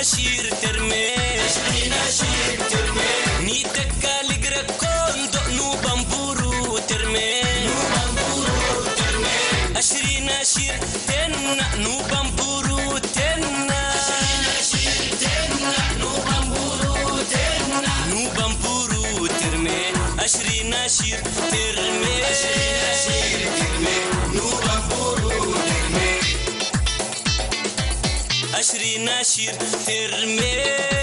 ناشير ترمي عشري ناشير ترمي نيتك لقرا كوندو نو بامبورو ترمي نو بامبورو ترمي عشري ناشير تنا نو بامبورو تنا عشري ناشير تنا نو بامبورو تنا نو بامبورو ترمي عشري ناشير ترمي عشري ناشير ترمي نو بامبورو ترمي عشري ناشير ترمي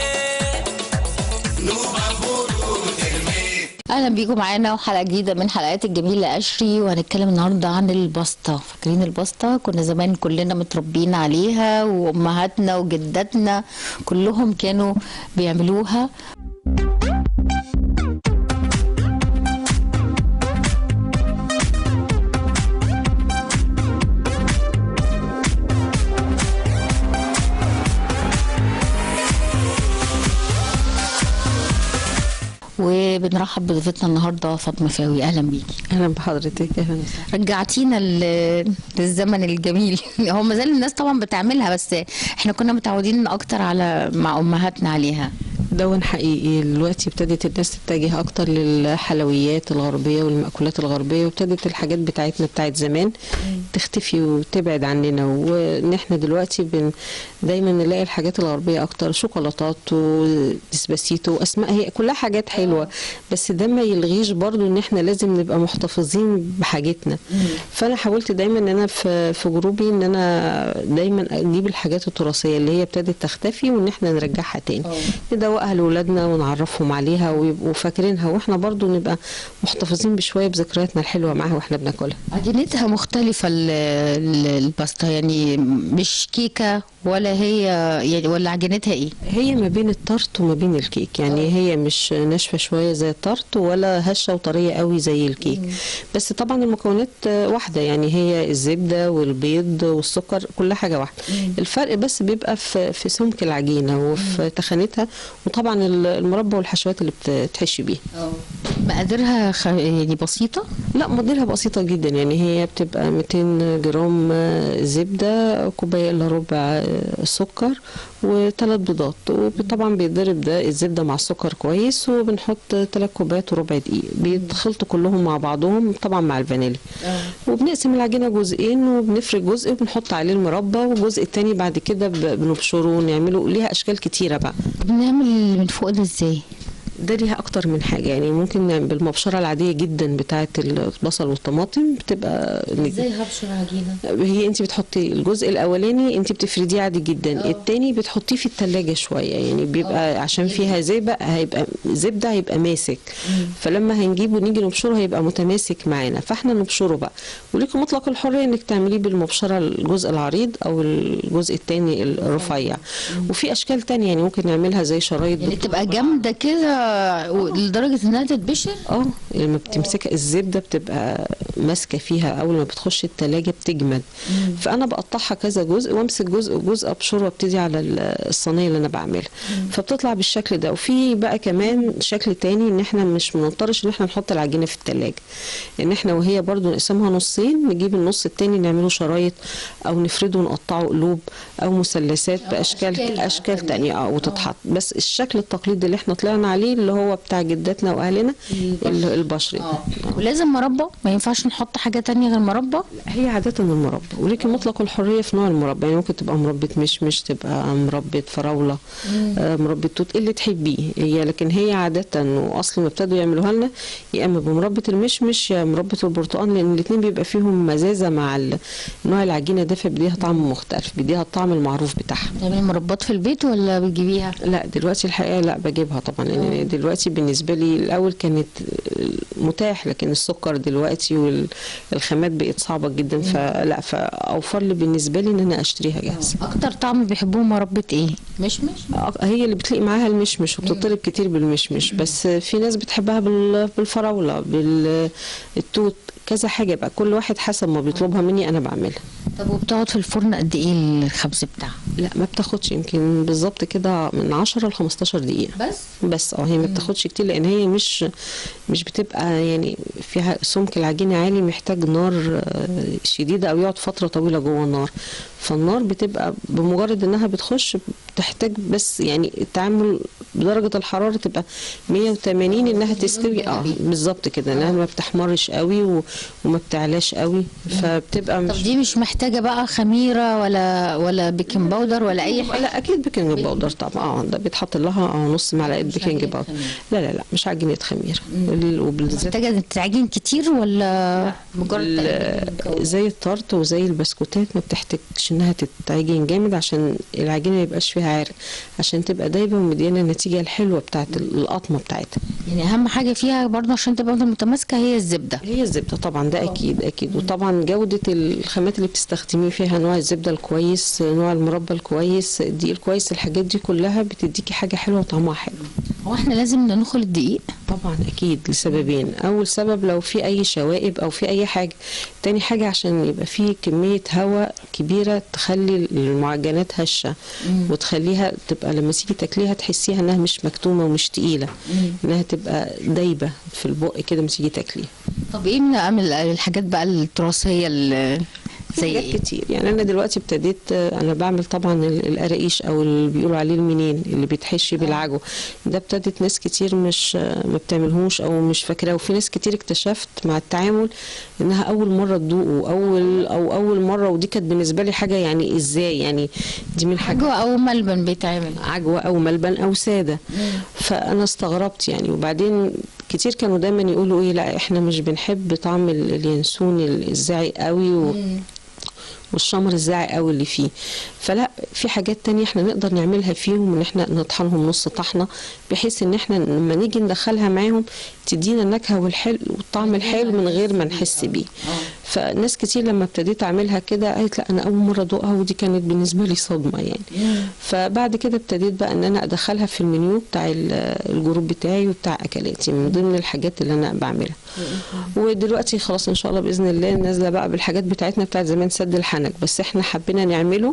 نو بامبورو ترمي اهلا بيكم معانا وحلقه جديده من حلقات الجميله قشري وهنتكلم النهارده عن الباستا فاكرين الباستا كنا زمان كلنا متربيين عليها وامهاتنا وجداتنا كلهم كانوا بيعملوها وبنرحب بضيفتنا النهارده فاطمه فاوي اهلا بيكي اهلا بحضرتك اهلا وسهلا. رجعتينا ل- للزمن الجميل هو ما زال الناس طبعا بتعملها بس احنا كنا متعودين اكتر على مع امهاتنا عليها دون حقيقي دلوقتي ابتدت الناس تتجه اكتر للحلويات الغربيه والمأكولات الغربيه وابتدت الحاجات بتاعتنا بتاعت زمان تختفي وتبعد عننا وان احنا دلوقتي بن دايما نلاقي الحاجات الغربيه اكتر شوكولاتات وديسباسيتو واسماء هي كلها حاجات حلوه بس ده ما يلغيش برضو ان احنا لازم نبقى محتفظين بحاجتنا فانا حاولت دايما ان انا في في جروبي ان انا دايما اجيب الحاجات التراثيه اللي هي ابتدت تختفي وان احنا نرجعها تاني ندوقها لاولادنا ونعرفهم عليها ويبقوا فاكرينها واحنا برضو نبقى محتفظين بشويه بذكرياتنا الحلوه معاها واحنا بناكلها عجينتها مختلفة ال- ال- الباستا يعني مش كيكة ولا هي يعني ولا عجينتها ايه؟ هي ما بين التارت وما بين الكيك يعني هي مش ناشفه شويه زي التارت ولا هشه وطريه قوي زي الكيك بس طبعا المكونات آه، واحده يعني هي الزبده والبيض والسكر كل حاجه واحده الفرق بس بيبقى في في سمك العجينه وفي تخانتها وطبعا ال- المربى والحشوات اللي بتحشي بيها مقاديرها خ... يعني بسيطة لا مقدارها بسيطة جدا يعني هي بتبقى 200 جرام آه، زبدة كوباية إلا ربع آه، سكر وثلاث بيضات وطبعا بيتضرب ده الزبدة مع السكر كويس وبنحط ثلاث كوبايات وربع دقيق بيتخلطوا كلهم مع بعضهم طبعا مع الفانيليا وبنقسم العجينة جزئين وبنفرد جزء وبنحط عليه المربى والجزء التاني بعد كده ب- بنبشره ونعمله ليها أشكال كتيرة بقى بنعمل من فوق ده ازاي؟ ده ليها اكتر من حاجه يعني ممكن نعمل بالمبشره العاديه جدا بتاعه البصل والطماطم بتبقى هبشر عجينة؟ هي انت بتحطي الجزء الاولاني انت بتفرديه عادي جدا اه. التاني بتحطيه في التلاجة شويه يعني بيبقى عشان فيها زبده هيبقى زبده هيبقى ماسك فلما هنجيبه نيجي نبشره هيبقى متماسك معانا فاحنا نبشره بقى وليكم مطلق الحريه انك تعمليه بالمبشره الجزء العريض او الجزء التاني الرفيع وفي اشكال تانية يعني ممكن نعملها زي شرايط يعني تبقى جامدة كده و- لدرجة انها تتبشر؟ اه لما بتمسكها الزبده بتبقى ماسكه فيها اول ما بتخش التلاجة بتجمد فانا بقطعها كذا جزء وامسك جزء جزء ابشره وابتدي على ال- الصينيه اللي انا بعملها فبتطلع بالشكل ده وفي بقى كمان شكل تاني ان احنا مش بنضطرش ان احنا نحط العجينه في التلاجة ان احنا وهي برضو نقسمها نصين نجيب النص التاني نعمله شرايط او نفرده ونقطعه قلوب او مثلثات باشكال أشكال اشكال تانية. تانية اه وتتحط بس الشكل التقليدي اللي احنا طلعنا عليه اللي هو بتاع جداتنا واهلنا ال- البشري اه ولازم مربى ما ينفعش نحط حاجة تانية غير مربى هي عادة المربى ولكن مطلق الحرية في نوع المربى يعني ممكن تبقى مربى مشمش تبقى مربى فراولة آه مربى توت اللي تحبيه هي لكن هي عادة واصل ما ابتدوا يعملوها لنا يا اما بمربى المشمش يا مربى البرتقال لان الاثنين بيبقى فيهم مزازة مع ال- نوع العجينة ده فبيديها طعم مختلف بيديها الطعم المعروف بتاعها تعملي مربات في البيت ولا بتجيبيها؟ لا دلوقتي الحقيقه لا بجيبها طبعا يعني دلوقتي بالنسبه لي الاول كانت متاح لكن السكر دلوقتي والخامات بقت صعبه جدا فلا فاوفر لي بالنسبه لي ان انا اشتريها جاهزه اكتر طعم بيحبوه مربى ايه؟ مشمش؟ هي اللي بتليق معاها المشمش وبتطلب كتير بالمشمش بس في ناس بتحبها بال- بالفراوله بالتوت كذا حاجه بقى كل واحد حسب ما بيطلبها مني انا بعملها طب وبتقعد في الفرن قد ايه الخبز بتاعها؟ لا ما بتاخدش يمكن بالظبط كده من 10 ل 15 دقيقه بس بس اه هي ما بتاخدش كتير لان هي مش مش بتبقى يعني فيها سمك العجينه عالي محتاج نار آه، شديده او يقعد فتره طويله جوه النار فالنار بتبقى بمجرد انها بتخش بتحتاج بس يعني التعامل بدرجه الحراره تبقى 180 انها تستوي اه بالظبط كده انها ما بتحمرش قوي و- وما بتعلاش قوي فبتبقى طب مش دي مش محتاجه بقى خميره ولا ولا بيكنج باودر ولا اي حاجه لا اكيد بيكنج باودر طبعا اه ده بيتحط لها اه نص معلقه مش بيكنج عجينة باودر خميرة. لا لا لا مش عجينه خميره وال- وبالذات محتاجه تتعجن كتير ولا مجرد ال- تقليب المكون؟ زي الطرط وزي البسكوتات ما بتحتاجش انها تتعجن جامد عشان العجينه ما يبقاش فيها عرق عشان تبقى دايبه ومديانه النتيجه الحلوه بتاعت القطمه بتاعتها يعني اهم حاجه فيها برضه عشان تبقى متماسكه هي الزبده هي الزبده طبعا ده اكيد اكيد وطبعا جوده الخامات اللي بتستخدميه فيها نوع الزبده الكويس نوع المربى الكويس الدقيق الكويس الحاجات دي كلها بتديكي حاجه حلوه وطعمها حلو هو احنا لازم ندخل الدقيق طبعا اكيد لسببين اول سبب لو في اي شوائب او في اي حاجه تاني حاجه عشان يبقى في كميه هواء كبيره تخلي المعجنات هشه وتخليها تبقى لما تيجي تاكليها تحسيها انها مش مكتومه ومش تقيله انها تبقى دايبه في البق كده لما تيجي تاكليها طب ايه من من الحاجات بقى التراثيه اللي زي حاجات ايه؟ كتير يعني انا دلوقتي ابتديت آه، انا بعمل طبعا ال- القراقيش او اللي بيقولوا عليه المنين اللي بيتحشي بالعجو ده ابتدت ناس كتير مش آه، ما بتعملهوش او مش فاكراه وفي ناس كتير اكتشفت مع التعامل انها اول مره تدوقه اول او اول مره ودي كانت بالنسبه لي حاجه يعني ازاي يعني دي من الحاجات عجوه او ملبن بيتعمل عجوة أو ملبن أو سادة فأنا استغربت يعني وبعدين كتير كانوا دايما يقولوا إيه لا إحنا مش بنحب طعم ال- اليانسون الزاعي قوي و... والشمر الزاعي قوي اللي فيه فلا في حاجات تانية احنا نقدر نعملها فيهم ان احنا نطحنهم نص طحنة بحيث ان احنا لما نيجي ندخلها معاهم تدينا النكهة والحلو والطعم الحلو من غير ما نحس بيه فناس كتير لما ابتديت اعملها كده قالت لا انا اول مرة ادوقها ودي كانت بالنسبة لي صدمة يعني فبعد كده ابتديت بقى ان انا ادخلها في المنيو بتاع ال- الجروب بتاعي وبتاع اكلاتي من ضمن الحاجات اللي انا بعملها ودلوقتي خلاص ان شاء الله باذن الله نازله بقى بالحاجات بتاعتنا بتاعت زمان سد الحنك بس احنا حبينا نعمله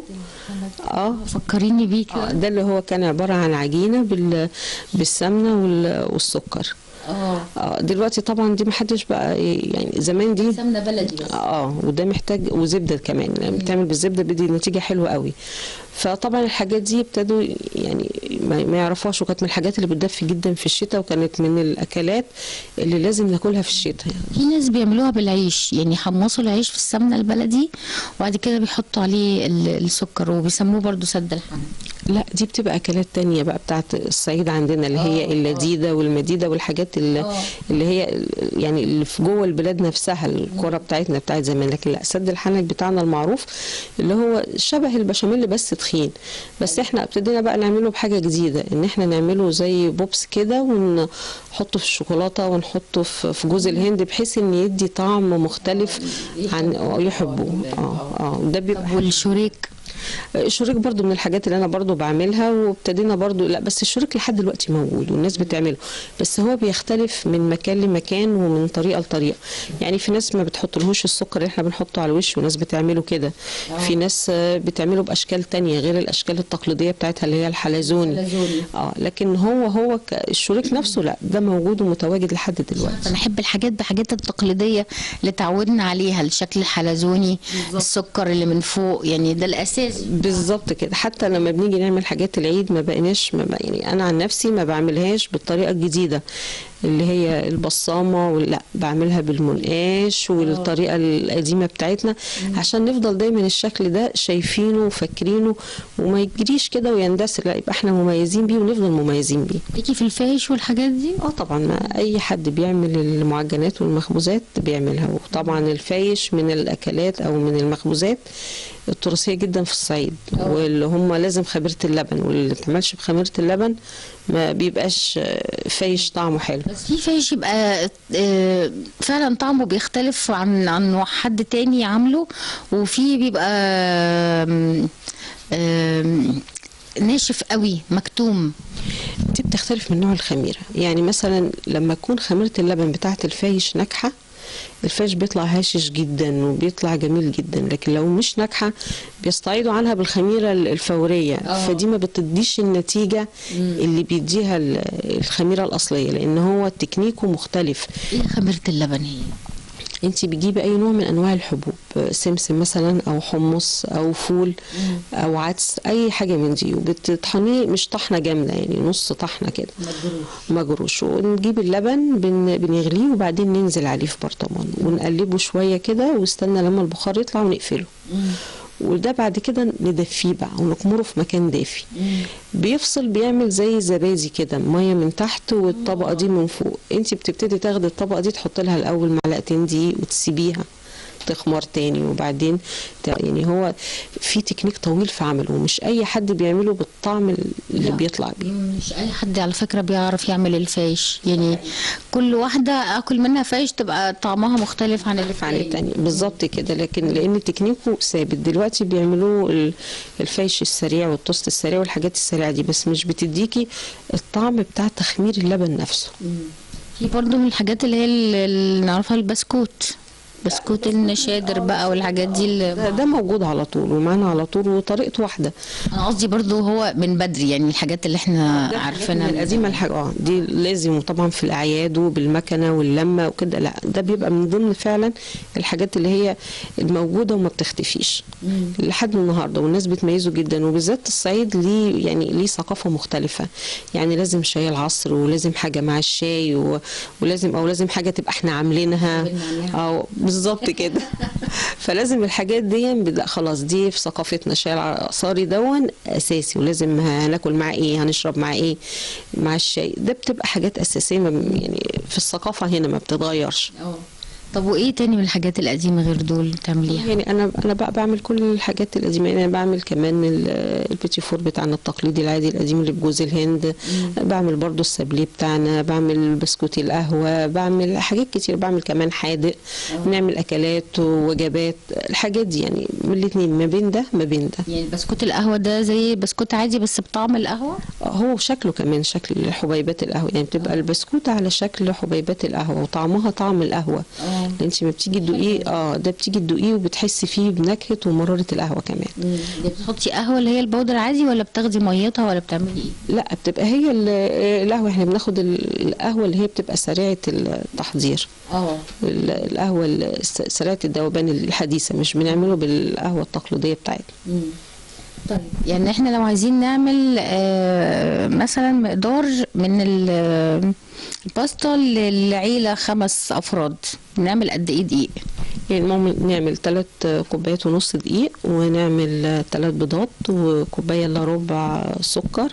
اه فكريني بيه آه، كده ده اللي هو كان عباره عن عجينه بال بالسمنه وال- والسكر اه اه دلوقتي طبعا دي محدش بقى إيه، يعني زمان دي سمنه بلدي بس اه وده محتاج وزبده كمان لما بتعمل بالزبده بدي نتيجه حلوه قوي فطبعا الحاجات دي ابتدوا يعني ما ما يعرفوهاش وكانت من الحاجات اللي بتدفي جدا في الشتاء وكانت من الاكلات اللي لازم ناكلها في الشتاء في ناس بيعملوها بالعيش يعني يحمصوا العيش في السمنه البلدي وبعد كده بيحطوا عليه ال- السكر وبيسموه برضو سد الحنك لا دي بتبقى اكلات تانية بقى بتاعت الصعيد عندنا اللي هي اللذيذه والمديده والحاجات اللي, اللي هي يعني اللي في جوه البلاد نفسها الكرة بتاعتنا بتاعت زمان لكن لا سد الحنك بتاعنا المعروف اللي هو شبه البشاميل بس تخين بس احنا ابتدينا بقى نعمله بحاجه جديده ان احنا نعمله زي بوبس كده ونحطه في الشوكولاته ونحطه في في جوز الهند بحيث ان يدي طعم مختلف عن آه، يحبوه اه اه ده بيبقى طب والشوريك الشريك برضو من الحاجات اللي انا برضو بعملها وابتدينا برضو لا بس الشريك لحد دلوقتي موجود والناس بتعمله بس هو بيختلف من مكان لمكان ومن طريقه لطريقه يعني في ناس ما بتحطلهوش السكر اللي احنا بنحطه على الوش وناس بتعمله كده في ناس آه، بتعمله باشكال تانية غير الاشكال التقليديه بتاعتها اللي هي الحلزوني الحلزوني. اه لكن هو هو ك- الشريك نفسه لا ده موجود ومتواجد لحد دلوقتي انا احب الحاجات بحاجاتها التقليديه اللي تعودنا عليها الشكل الحلزوني السكر اللي من فوق يعني ده الاساس بالظبط كده حتى لما بنيجي نعمل حاجات العيد ما بقيناش ما بق... يعني انا عن نفسي ما بعملهاش بالطريقه الجديده اللي هي البصامه ولا بعملها بالمنقاش والطريقه القديمه بتاعتنا عشان نفضل دايما الشكل ده شايفينه وفاكرينه وما يجريش كده ويندثر لا يبقى احنا مميزين بيه ونفضل مميزين بيه ليكي في الفايش والحاجات دي اه طبعا ما اي حد بيعمل المعجنات والمخبوزات بيعملها وطبعا الفايش من الاكلات او من المخبوزات التراثيه جدا في الصعيد واللي هم لازم خميره اللبن واللي ما تعملش بخميره اللبن ما بيبقاش آه، فايش طعمه حلو بس في فايش يبقى آه، فعلا طعمه بيختلف عن عن حد تاني عامله وفي بيبقى آم، آم، ناشف قوي مكتوم دي بتختلف من نوع الخميره يعني مثلا لما تكون خميره اللبن بتاعه الفايش ناجحه الفاش بيطلع هاشش جدا وبيطلع جميل جدا لكن لو مش ناجحه بيستعيضوا عنها بالخميره الفوريه فدي ما بتديش النتيجه اللي بيديها ال- الخميره الاصليه لان هو تكنيكه مختلف ايه خميره اللبن هي انت بتجيبي اي نوع من انواع الحبوب سمسم مثلا او حمص او فول او عدس اي حاجه من دي وبتطحنيه مش طحنه جامده يعني نص طحنه كده مجروش ونجيب اللبن بن بنغليه وبعدين ننزل عليه في برطمان ونقلبه شويه كده واستنى لما البخار يطلع ونقفله وده بعد كده ندفيه بقى ونقمره في مكان دافي بيفصل بيعمل زي زبادي كده ميه من تحت والطبقه دي من فوق انت بتبتدي تاخدي الطبقه دي تحط لها الاول معلقتين دقيق وتسيبيها تخمر تاني وبعدين ت- يعني هو في تكنيك طويل في عمله ومش اي حد بيعمله بالطعم اللي لا. بيطلع بيه مش اي حد على فكره بيعرف يعمل الفايش يعني كل واحده اكل منها فايش تبقى طعمها مختلف عن اللي عن التانية بالظبط كده لكن لان تكنيكه ثابت دلوقتي بيعملوا ال- الفيش السريع والتوست السريع والحاجات السريعه دي بس مش بتديكي الطعم بتاع تخمير اللبن نفسه في برضو من الحاجات اللي هي اللي نعرفها البسكوت بسكوت النشادر بقى والحاجات دي اللي ده, ده موجود على طول ومعانا على طول وطريقته واحده انا قصدي برضو هو من بدري يعني الحاجات اللي احنا ده عارفينها من من القديمه الحاجه اه دي لازم طبعا في الاعياد وبالمكنه واللمه وكده لا ده بيبقى من ضمن فعلا الحاجات اللي هي الموجوده وما بتختفيش لحد النهارده والناس بتميزه جدا وبالذات الصعيد ليه يعني ليه ثقافه مختلفه يعني لازم شاي العصر ولازم حاجه مع الشاي و... ولازم او لازم حاجه تبقى احنا عاملينها بالنعناع. او بالظبط كده فلازم الحاجات دي بدا خلاص دي في ثقافتنا الشاي العصاري دون اساسي ولازم هناكل معاه ايه هنشرب معاه ايه مع الشاي ده بتبقى حاجات اساسيه ما- يعني في الثقافه هنا ما بتتغيرش طب وايه تاني من الحاجات القديمه غير دول بتعمليها يعني انا انا بقى بعمل كل الحاجات القديمه يعني انا بعمل كمان ال- البيتي فور بتاعنا التقليدي العادي القديم اللي بجوز الهند بعمل برضو السابليه بتاعنا بعمل بسكوت القهوه بعمل حاجات كتير بعمل كمان حادق بنعمل اكلات ووجبات الحاجات دي يعني من الاثنين ما بين ده ما بين ده يعني بسكوت القهوه ده زي بسكوت عادي بس بطعم القهوه هو شكله كمان شكل حبيبات القهوه يعني بتبقى البسكوت على شكل حبيبات القهوه وطعمها طعم القهوه اه انت ما بتيجي تدوقيه اه ده بتيجي تدوقيه وبتحسي فيه بنكهه ومراره القهوه كمان دي بتحطي قهوه اللي هي البودر عادي ولا بتاخدي ميتها ولا بتعملي ايه لا بتبقى هي ال- القهوه احنا بناخد ال- القهوه اللي هي بتبقى سريعه التحضير اه ال- القهوه الس- سريعه الذوبان الحديثه مش بنعمله بالقهوه التقليديه بتاعتنا طيب يعني احنا لو عايزين نعمل آه، مثلا مقدار من ال- الباستا للعيله خمس افراد نعمل قد ايه دقيق يعني ممكن نعمل ثلاث كوبايات ونص دقيق ونعمل ثلاث بيضات وكوبايه الا ربع سكر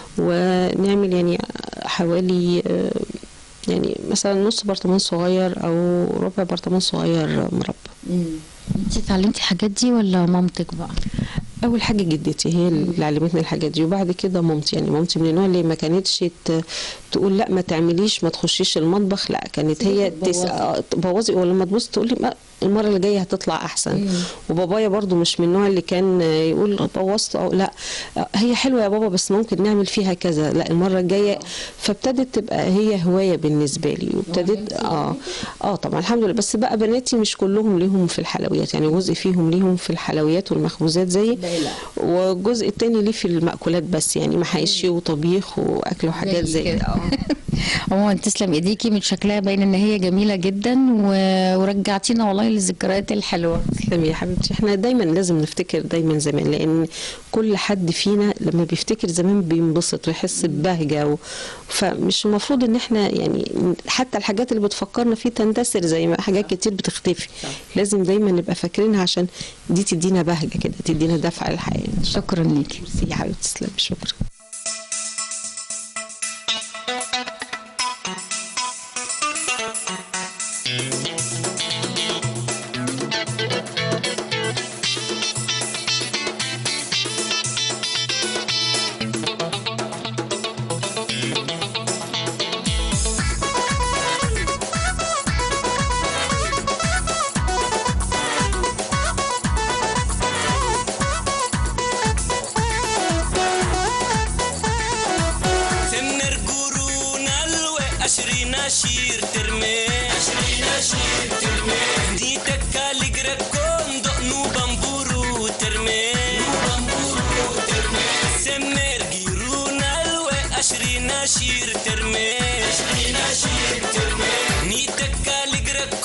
ونعمل يعني حوالي آه، يعني مثلا نص برطمان صغير او ربع برطمان صغير مربى انت اتعلمتي الحاجات دي ولا مامتك بقى اول حاجه جدتي هي اللي علمتني الحاجات دي وبعد كده مامتي يعني مامتي من النوع اللي ما كانتش ت- تقول لا ما تعمليش ما تخشيش المطبخ لا كانت هي تس... آه، تبوظي ولما تبص تقول لي ما المره اللي جايه هتطلع احسن وبابايا برضو مش من النوع اللي كان يقول بوظت او لا آه، هي حلوه يا بابا بس ممكن نعمل فيها كذا لا المره الجايه فابتدت تبقى هي هوايه بالنسبه لي وابتدت اه اه طبعا الحمد لله بس بقى بناتي مش كلهم ليهم في الحلويات يعني جزء فيهم ليهم في الحلويات والمخبوزات زي والجزء التاني ليه في المأكولات بس يعني محاشي وطبيخ واكل وحاجات زي زي كده. كده آه. عموما تسلم ايديكي من شكلها باين ان هي جميله جدا و- ورجعتينا والله للذكريات الحلوه تسلمي يا حبيبتي احنا دايما لازم نفتكر دايما زمان لان كل حد فينا لما بيفتكر زمان بينبسط ويحس ببهجه و... فمش المفروض ان احنا يعني حتى الحاجات اللي بتفكرنا فيه تندثر زي ما حاجات كتير بتختفي لازم دايما نبقى فاكرينها عشان دي تدينا بهجه كده تدينا دفعه للحياه شكرا ليكي ميرسي يا حبيبتي تسلمي شكرا تمر قرون الوي أشري ناشير ترمي أشري ناشير ترمي دي تكا لقرا كوندو نو بامبورو ترمي نو بامبورو ترمي سمر قرون الوي أشري ناشير ترمي أشري ناشير ترمي ني تكا لقرا